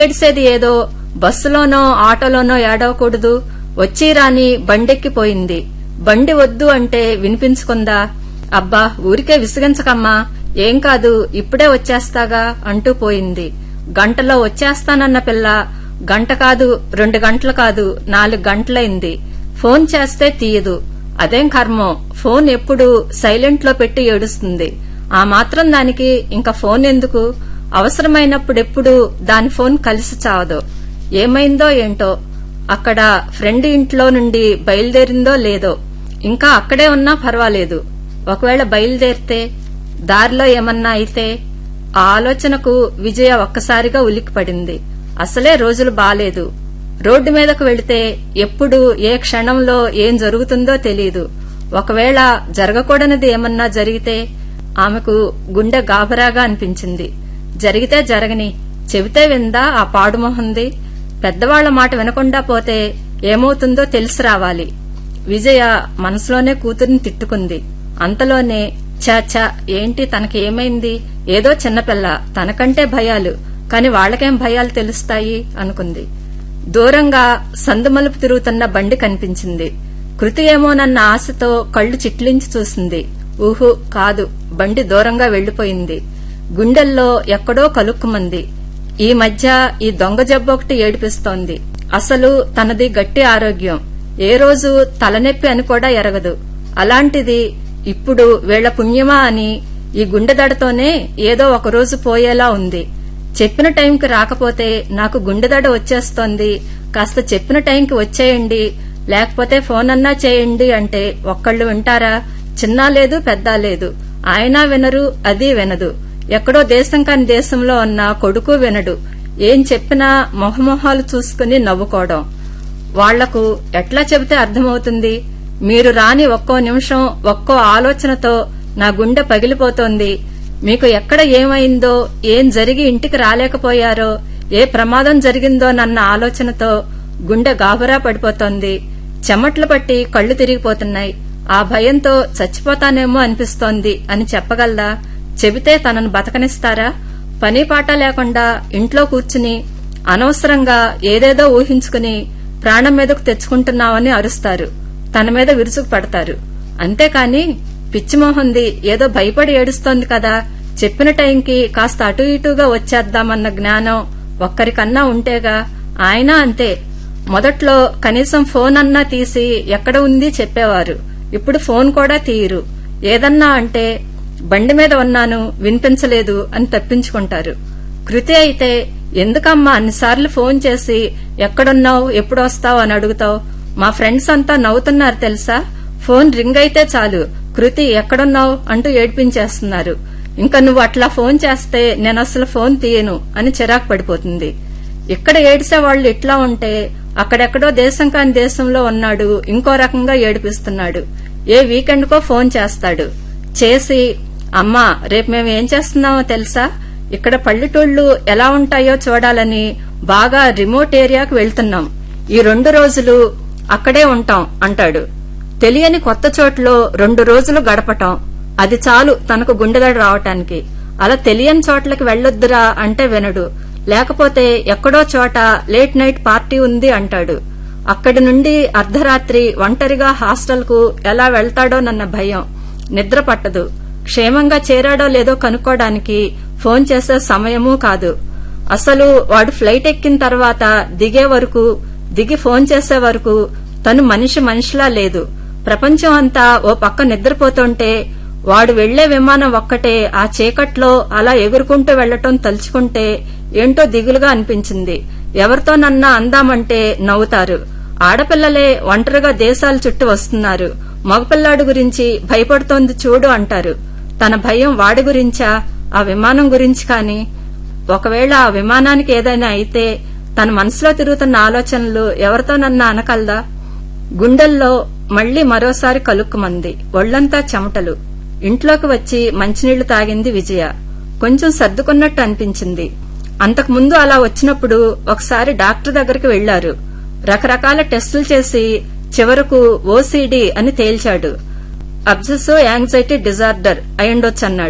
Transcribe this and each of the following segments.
ఏడిసేది ఏదో బస్సులోనో ఆటోలోనో ఏడవకూడదు వచ్చి రాని బండెక్కిపోయింది బండి వద్దు అంటే వినిపించుకుందా అబ్బా ఊరికే విసిగించకమ్మా ఏం కాదు ఇప్పుడే వచ్చేస్తాగా అంటూ పోయింది గంటలో వచ్చేస్తానన్న పిల్ల గంట కాదు రెండు గంటలు కాదు నాలుగు గంటలైంది ఫోన్ చేస్తే తీయదు అదేం కర్మో ఫోన్ ఎప్పుడు సైలెంట్ లో పెట్టి ఏడుస్తుంది ఆ మాత్రం దానికి ఇంకా ఫోన్ ఎందుకు అవసరమైనప్పుడెప్పుడు దాని ఫోన్ కలిసి చావదు ఏమైందో ఏంటో అక్కడ ఫ్రెండ్ ఇంట్లో నుండి బయలుదేరిందో లేదో ఇంకా అక్కడే ఉన్నా పర్వాలేదు ఒకవేళ బయలుదేరితే దారిలో ఏమన్నా అయితే ఆ ఆలోచనకు విజయ ఒక్కసారిగా ఉలిక్కిపడింది అసలే రోజులు బాలేదు రోడ్డు మీదకు వెళితే ఎప్పుడు ఏ క్షణంలో ఏం జరుగుతుందో తెలియదు ఒకవేళ జరగకూడనిది ఏమన్నా జరిగితే ఆమెకు గుండె గాబరాగా అనిపించింది జరిగితే జరగని చెబితే విందా ఆ పాడుమొహంది పెద్దవాళ్ల మాట వినకుండా పోతే ఏమవుతుందో తెలిసి రావాలి విజయ మనసులోనే కూతురిని తిట్టుకుంది అంతలోనే చాచా ఏంటి తనకి ఏమైంది ఏదో చిన్నపిల్ల తనకంటే భయాలు కాని వాళ్లకేం భయాలు తెలుస్తాయి అనుకుంది దూరంగా సందుమలుపు తిరుగుతున్న బండి కనిపించింది కృతి ఏమోనన్న ఆశతో కళ్లు చిట్లించి చూసింది ఊహు కాదు బండి దూరంగా వెళ్లిపోయింది గుండెల్లో ఎక్కడో కలుక్కుమంది ఈ మధ్య ఈ దొంగ జబ్బు ఒకటి ఏడిపిస్తోంది అసలు తనది గట్టి ఆరోగ్యం ఏ రోజు తలనొప్పి అని కూడా ఎరగదు అలాంటిది ఇప్పుడు వీళ్ల పుణ్యమా అని ఈ గుండెదడతోనే ఏదో ఒకరోజు పోయేలా ఉంది చెప్పిన టైంకి రాకపోతే నాకు గుండెదడ వచ్చేస్తోంది కాస్త చెప్పిన టైంకి వచ్చేయండి లేకపోతే ఫోన్ అన్నా చేయండి అంటే ఒక్కళ్ళు వింటారా చిన్నా లేదు పెద్ద లేదు ఆయన వినరు అది వినదు ఎక్కడో దేశం కాని దేశంలో ఉన్న కొడుకు వినడు ఏం చెప్పినా మొహమొహాలు చూసుకుని నవ్వుకోవడం వాళ్లకు ఎట్లా చెబితే అర్థమవుతుంది మీరు రాని ఒక్కో నిమిషం ఒక్కో ఆలోచనతో నా గుండె పగిలిపోతోంది మీకు ఎక్కడ ఏమైందో ఏం జరిగి ఇంటికి రాలేకపోయారో ఏ ప్రమాదం జరిగిందో నన్న ఆలోచనతో గుండె గాబరా పడిపోతోంది చెమట్లు పట్టి కళ్లు తిరిగిపోతున్నాయి ఆ భయంతో చచ్చిపోతానేమో అనిపిస్తోంది అని చెప్పగలదా చెబితే తనను బతకనిస్తారా పని పాట లేకుండా ఇంట్లో కూర్చుని అనవసరంగా ఏదేదో ఊహించుకుని ప్రాణం మీదకు తెచ్చుకుంటున్నావని అరుస్తారు తన మీద విరుచుకు పడతారు అంతేకాని పిచ్చిమోహంది ఏదో భయపడి ఏడుస్తోంది కదా చెప్పిన టైంకి కాస్త అటు ఇటుగా వచ్చేద్దామన్న జ్ఞానం ఒక్కరికన్నా ఉంటేగా ఆయన అంతే మొదట్లో కనీసం ఫోన్ అన్నా తీసి ఎక్కడ ఉంది చెప్పేవారు ఇప్పుడు ఫోన్ కూడా తీయరు ఏదన్నా అంటే బండి మీద ఉన్నాను వినిపించలేదు అని తప్పించుకుంటారు కృతి అయితే ఎందుకమ్మా అన్నిసార్లు ఫోన్ చేసి ఎక్కడున్నావు ఎప్పుడు వస్తావు అని అడుగుతావు మా ఫ్రెండ్స్ అంతా నవ్వుతున్నారు తెలుసా ఫోన్ రింగ్ అయితే చాలు కృతి ఎక్కడున్నావు అంటూ ఏడ్పించేస్తున్నారు ఇంకా నువ్వు అట్లా ఫోన్ చేస్తే నేను అసలు ఫోన్ తీయను అని చిరాకు పడిపోతుంది ఇక్కడ ఏడిసే వాళ్ళు ఇట్లా ఉంటే అక్కడెక్కడో దేశం కాని దేశంలో ఉన్నాడు ఇంకో రకంగా ఏడిపిస్తున్నాడు ఏ వీకెండ్కో ఫోన్ చేస్తాడు చేసి అమ్మా రేపు మేము ఏం చేస్తున్నామో తెలుసా ఇక్కడ పల్లెటూళ్లు ఎలా ఉంటాయో చూడాలని బాగా రిమోట్ ఏరియాకు వెళ్తున్నాం ఈ రెండు రోజులు అక్కడే ఉంటాం అంటాడు తెలియని కొత్త చోట్లో రెండు రోజులు గడపటం అది చాలు తనకు గుండెదడ రావటానికి అలా తెలియని చోట్లకి వెళ్ళొద్దురా అంటే వినడు లేకపోతే ఎక్కడో చోట లేట్ నైట్ పార్టీ ఉంది అంటాడు అక్కడి నుండి అర్ధరాత్రి ఒంటరిగా హాస్టల్కు ఎలా వెళ్తాడోనన్న భయం నిద్ర పట్టదు క్షేమంగా చేరాడో లేదో కనుక్కోడానికి ఫోన్ చేసే సమయమూ కాదు అసలు వాడు ఫ్లైట్ ఎక్కిన తర్వాత దిగే వరకు దిగి ఫోన్ చేసే వరకు తను మనిషి మనిషిలా లేదు ప్రపంచం అంతా ఓ పక్క నిద్రపోతుంటే వాడు వెళ్లే విమానం ఒక్కటే ఆ చీకట్లో అలా ఎగురుకుంటూ వెళ్లటం తలుచుకుంటే ఏంటో దిగులుగా అనిపించింది ఎవరితోనన్నా అందామంటే నవ్వుతారు ఆడపిల్లలే ఒంటరిగా దేశాల చుట్టూ వస్తున్నారు మగపిల్లాడు గురించి భయపడుతోంది చూడు అంటారు తన భయం వాడి గురించా ఆ విమానం గురించి కాని ఒకవేళ ఆ విమానానికి ఏదైనా అయితే తన మనసులో తిరుగుతున్న ఆలోచనలు ఎవరితోనన్నా అనకల్దా గుండెల్లో మళ్లీ మరోసారి కలుక్కుమంది ఒళ్లంతా చెమటలు ఇంట్లోకి వచ్చి మంచినీళ్లు తాగింది విజయ కొంచెం సర్దుకున్నట్టు అనిపించింది అంతకుముందు అలా వచ్చినప్పుడు ఒకసారి డాక్టర్ దగ్గరికి వెళ్లారు రకరకాల టెస్టులు చేసి చివరకు ఓసీడీ అని తేల్చాడు అబ్సెసివ్ యాంగ్జైటీ డిజార్డర్ అయ్యుండొచ్చన్నాడు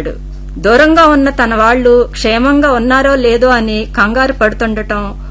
దూరంగా ఉన్న తన వాళ్లు క్షేమంగా ఉన్నారో లేదో అని కంగారు పడుతుండటం